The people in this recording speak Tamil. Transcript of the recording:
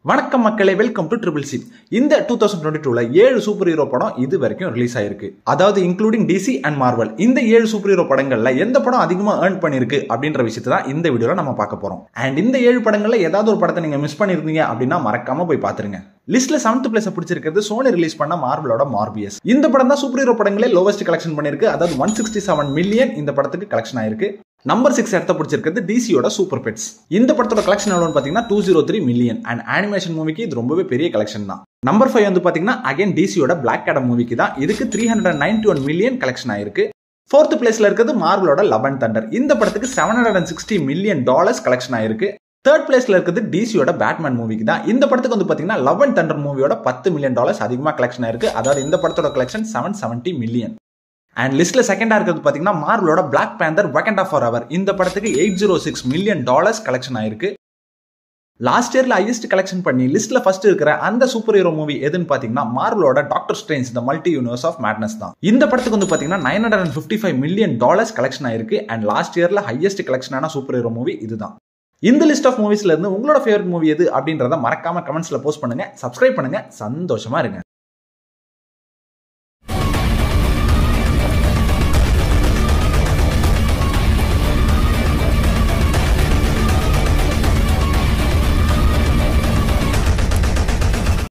வணக்கம் மக்களே வெல்கம் டு ட்ரிபிள் சி இந்த டூ தௌசண்ட் டுவெண்ட்டி டூல ஏழு சூப்பர் ஹீரோ படம் இது வரைக்கும் ரிலீஸ் ஆயிருக்கு அதாவது இன்க்ளூடிங் டிசி அண்ட் மார்வல் இந்த ஏழு சூப்பர் ஹீரோ படங்கள்ல எந்த படம் அதிகமா ஏர்ன் பண்ணிருக்கு அப்படின்ற விஷயத்தை தான் இந்த வீடியோல நம்ம பார்க்க போறோம் அண்ட் இந்த ஏழு படங்கள்ல ஏதாவது ஒரு படத்தை நீங்க மிஸ் பண்ணிருந்தீங்க அப்படின்னா மறக்காம போய் பாத்துருங்க லிஸ்ட்ல செவன்த் பிளேஸ் பிடிச்சிருக்கிறது சோனி ரிலீஸ் பண்ண மார்வலோட மார்பியஸ் இந்த படம் தான் சூப்பர் ஹீரோ படங்களே லோவஸ்ட் கலெக்ஷன் பண்ணிருக்கு அதாவது ஒன் சிக்ஸ்டி செவன் மில்லியன் இந்த படத்துக்கு கலெக்ஷன் ஆயிருக்கு நம்பர் சிக்ஸ் இடத்த பிடிச்சிருக்கிறது டிசியோட சூப்பர் பெட்ஸ் இந்த படத்தோட கலெக்ஷன் எவ்வளோன்னு பார்த்தீங்கன்னா two zero three million and animation மூவிக்கு இது ரொம்பவே பெரிய கலெக்ஷன் தான் நம்பர் ஃபைவ் வந்து பார்த்தீங்கன்னா அகைன் டிசியோட பிளாக் கேடம் மூவிக்கு தான் இதுக்கு three hundred ninety one million collection ஆயிருக்கு ஃபோர்த் பிளேஸ்ல இருக்கிறது மார்வலோட லெவன் தண்டர் இந்த படத்துக்கு seven hundred and sixty million dollars collection ஆயிருக்கு தேர்ட் பிளேஸ்ல இருக்கிறது டிசியோட பேட்மேன் மூவிக்கு தான் இந்த படத்துக்கு வந்து பாத்தீங்கன்னா லெவன் தண்டர் மூவியோட பத்து மில்லியன் டாலர்ஸ் அதிகமாக கலெக்ஷன் ஆயிருக்கு அதாவது இந்த படத்தோட collection seven seventy million and லிஸ்ட்ல செகண்டா இருக்கிறது பாத்தீங்கன்னா மார்வலோட Black Panther Wakanda Forever இந்த படத்துக்கு eight zero six million dollars collection ஆயிருக்கு லாஸ்ட் இயர்ல ஹையஸ்ட் கலெக்ஷன் பண்ணி லிஸ்ட்ல ஃபர்ஸ்ட் இருக்கிற அந்த சூப்பர் ஹீரோ மூவி எதுன்னு பாத்தீங்கன்னா மார்வலோட Doctor Strange the multiverse of madness தான் இந்த படத்துக்கு வந்து பாத்தீங்கன்னா nine hundred and fifty five million dollars collection ஆயிருக்கு அண்ட் லாஸ்ட் இயர்ல ஹையஸ்ட் கலெக்ஷனான சூப்பர் ஹீரோ மூவி இதுதான் இந்த லிஸ்ட் ஆஃப் மூவிஸ்ல இருந்து உங்களோட ஃபேவரட் மூவி எது அப்படின்றத மறக்காம கமெண்ட்ஸ்ல போஸ்ட் பண்ணுங்க சப்ஸ்கிரைப் பண்ணுங்க சந்தோஷமா இருங்க